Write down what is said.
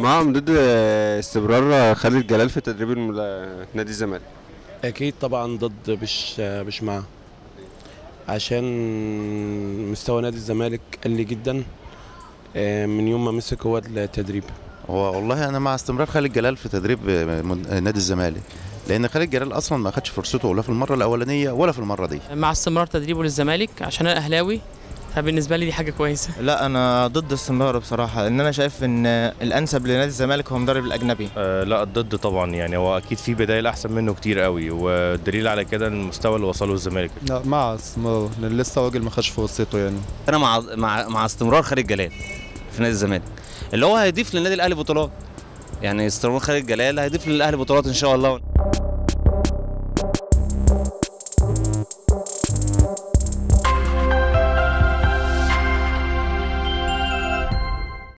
معهم ضد استمرار خالد جلال في تدريب الملا- نادي الزمالك اكيد طبعا ضد مش مش معاه عشان مستوى نادي الزمالك قل جدا آه، من يوم ما مسك هو التدريب هو والله انا مع استمرار خالد جلال في تدريب من- نادي الزمالك لان خالد جلال اصلا ما اخدش فرصته ولا في المره الاولانيه ولا في المره دي مع استمرار تدريبه للزمالك عشان انا اهلاوي فبالنسبه لي دي حاجه كويسه لا انا ضد استمراره بصراحه لان انا شايف ان الانسب لنادي الزمالك هو المدرب الاجنبي آه لا ضد طبعا يعني هو اكيد في بدايل احسن منه كتير قوي والدليل على كده المستوى اللي وصله الزمالك لا مع استمرار لان لسه راجل ما خدش فرصته يعني انا مع مع مع استمرار خالد جلال في نادي الزمالك اللي هو هيضيف للنادي الاهلي بطولات يعني استمرار خالد جلال هيضيف للاهلي بطولات ان شاء الله